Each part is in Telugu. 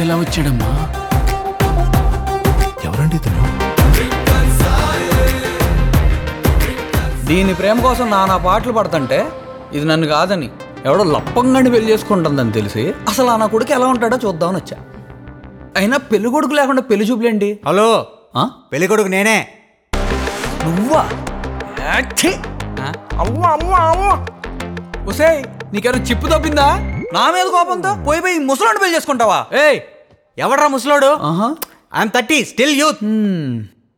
ఎలా వచ్చాడమ్మా ఎవరండి ఇతను దీని ప్రేమ కోసం నానా పాటలు పడుతుంటే ఇది నన్ను కాదని ఎవడో లప్పంగాని పెళ్లి చేసుకుంటుందని తెలిసి అసలు ఆ నా కొడుకు ఎలా ఉంటాడో చూద్దామని వచ్చా అయినా పెళ్లి కొడుకు లేకుండా పెళ్లి చూపులేండి హలో ఆ? పెళ్లి కొడుకు నేనే నువ్వా యాచ్చి! అవ్వ అవ్వ అవ్వ ఒసేయ్ నీకేమైనా చిప్పు తప్పిందా నా మీద కోపంతో పోయి పోయి ముసలాన్ని పెళ్లి చేసుకుంటావా ఏయ్ ఎవడ్రా ముసలోడు ఆహా ఐఎమ్ థర్టీ స్టిల్ యూత్ హ్మ్.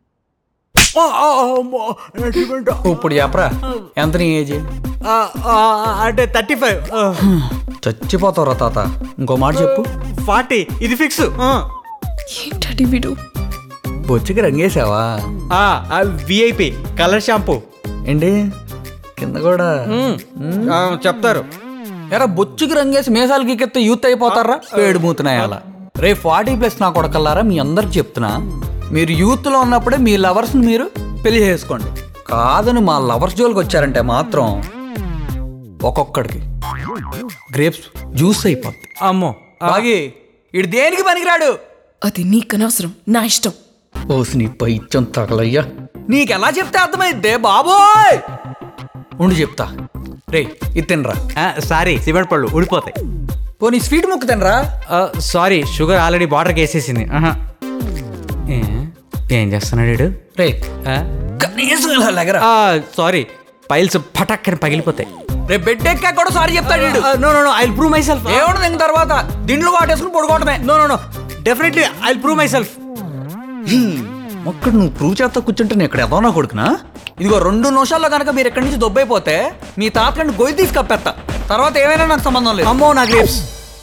ఇప్పుడు చెప్పరా ఎంత నీ ఏజ్ అంటే థర్టీ ఫైవ్ చచ్చిపోతావురా తాత ఇంకో మాట చెప్పు ఫార్టీ ఇది ఫిక్స్ ఏంటండి వీడు బొచ్చుకి రంగేసావా విఐపి కలర్ షాంపూ ఏంటి కింద కూడా చెప్తారు ఎరా బొచ్చుకి రంగేసి మేసాలు గీకెత్తే యూత్ అయిపోతారా పేడు మూతున్నాయి అలా రే ఫార్టీ ప్లస్ నా కొడకల్లారా మీ అందరికి చెప్తున్నా మీరు యూత్లో ఉన్నప్పుడే మీ లవర్స్ని మీరు పెళ్లి చేసుకోండి కాదని మా లవర్స్ జోలికి వచ్చారంటే మాత్రం ఒక్కొక్కడికి గ్రేప్స్ జ్యూస్ అయిపోద్ది అమ్మో బాగి ఇడు దేనికి పనికిరాడు అది నీకనవసరం నా ఇష్టం ఓసి నీ పైత్యం తగలయ్యా నీకెలా చెప్తే అర్థమైద్దే బాబోయ్ ఉండి చెప్తా రే ఇది తినరా సారీ సిమెంట్ పళ్ళు ఊడిపోతాయి పోనీ స్వీట్ ముక్క తినరా సారీ షుగర్ ఆల్రెడీ బార్డర్కి వేసేసింది ఆహా. ఏ, ఏం చేస్తున్నాడు వీడు? రే ఆ? కనీసం ఇలా లెగరా సారీ పైల్స్ పటాక్కని పగిలిపోతాయి రే బెడ్ ఎక్కా కూడా సారీ చెప్తాడు వీడు no no no I prove myself ఏమన్నా దీని తర్వాత దిండ్లు వాటేసుకుని పడుకోవటమే no no no definitely I prove myself ఒక్కడ నువ్వు ప్రూవ్ చేస్తా కూర్చుంటే నేను ఇక్కడ ఎదవనా కొడుకునా ఇదిగో రెండు నిమిషాల్లో కనుక మీరు ఎక్కడి నుంచి దొబ్బైపోతే మీ తాతకండి గొయ్యి తీసి కప్పెత్తా తర్వాత ఏమైనా నాకు సంబంధం లేదు అమ్మో నా గ్రేప్స్